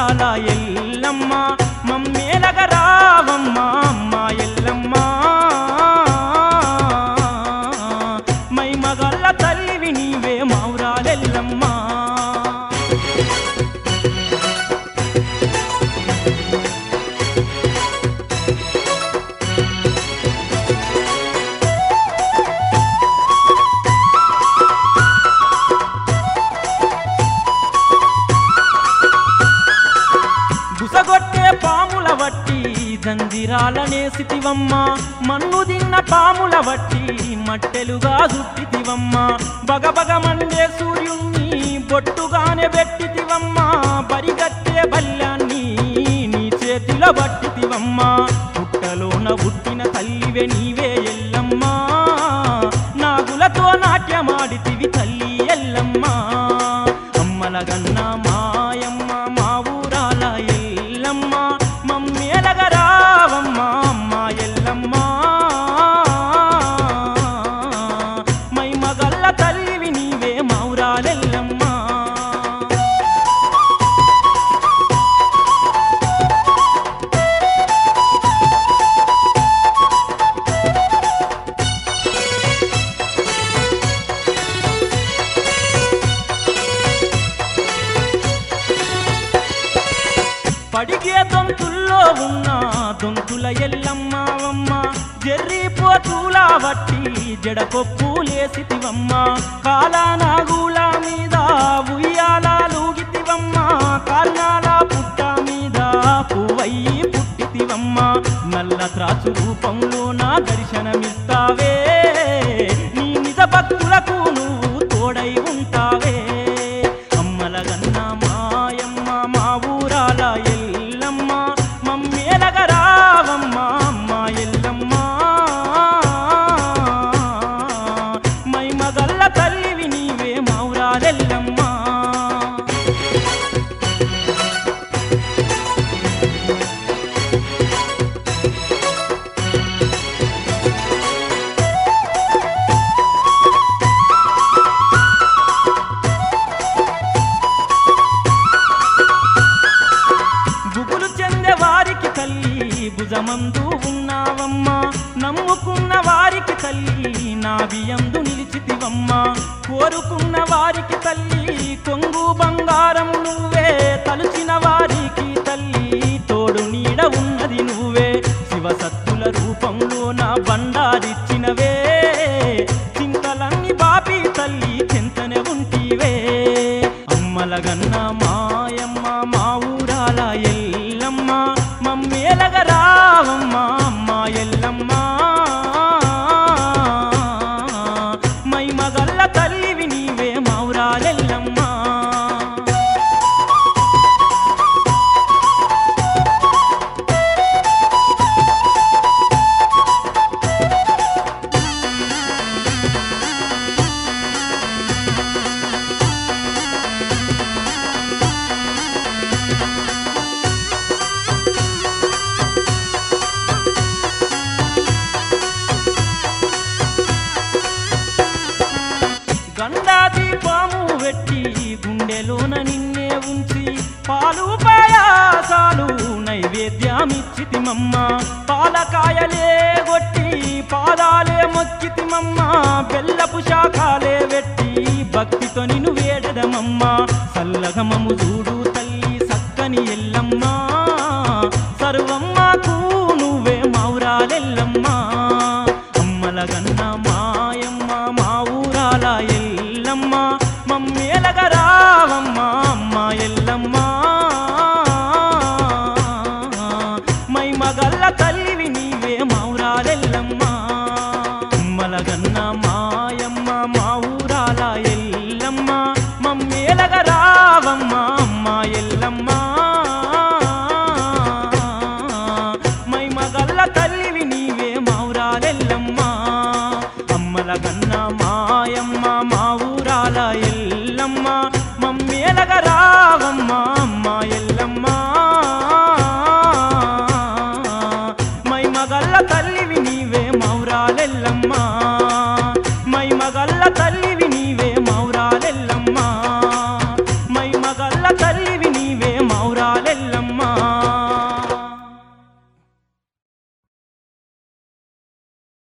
ఊరాల ఎల్లమ్మ మమ్మేలగ రావమ్మ అమ్మ ఎల్లమ్మ మై మగల్ల తల్లివి నీవే మౌరాలెల్లమ్మ గుసగొట్టే పాముల వట్టి జంజిరాలనేసితివమ్మ మన్ను దిన్న పాముల వట్టి మట్టెలుగా చుట్టితివమ్మ బగబగ మండే సూర్యుణ్ణి బొట్టుగానే పెట్టితివమ్మ బరిగట్టే బల్యాన్ని నీ చేతిలో పట్టితివమ్మ పుట్టలోన పుట్టిన తల్లివే నీవే ఎల్లమ్మ నాగులతో నాట్యమాడితివి తల్లి ఎల్లమ్మ అమ్మల గన్న మాయమ్మ మా ఊరాల ఎల్లమ్మ మమ్మేలగ రావమ్మ అమ్మ ఎల్లమ్మ మై మగల్ల తల్లివి నీవే మౌరాలెల్లమ్మ పడిగే దొంతుల్లో ఉన్న దొంతుల ఎల్లమ్మవమ్మ జర్రి పోతుల వట్టి జడకొప్పులేసితివమ్మ కాలానాగుల మీద ఉయ్యాలూగితివమ్మ కాల్నాల పుట్ట మీద పువ్వయ్యి పుట్టితివమ్మ నల్ల త్రాచు రూపంలో నా దర్శనమిస్తావే నీ నిజ భక్తులకు నువ్వు తోడై ఉంటావే అమ్మల గన్న మాయమ్మ మా ఊరాల ఎల్లమ్మ మమ్మేలగ రావమ్మ అమ్మ ఎల్లమ్మ మై మగల్ల తల్లివి నీవే మౌరాలెల్లమ్మ బుగులు చెందే వారికి తల్లి భుజమందు ఉన్నావమ్మా నమ్ముకున్న వారికి తల్లి నా బియందు నిలిచితివమ్మ కోరుకున్న వారికి తల్లి కొంగు బంగారం నువ్వే తలుచిన వారికి తల్లి తోడు నీడ ఉన్నది నువ్వే శివసత్తుల రూపంలో నా బండారిచ్చినవే చింతలన్నీ బాపి తల్లి చింతనే ఉంటివే అమ్మల గన్న మాయమ్మ మా ఊరాల ఎల్లమ్మ మమ్మేలగ రావమ్మ అమ్మ ఎల్లమ్మ మై మగల్ల తల్లివి నీవే మౌరాలెల్లమ్మ గండాది పాము వెట్టి గుండెలోన నిన్నే ఉంచి పాలు పాయాసాలు నైవేద్యమిచ్చితిమమ్మ పాలకాయలే గొట్టి పాదాలే మొక్కితిమమ్మ బెల్లపు శాఖాలే వెట్టి భక్తితో నిన్ను వేడదమమ్మ సల్లగమము చూడు తల్లి సక్కని ఎల్లమ్మ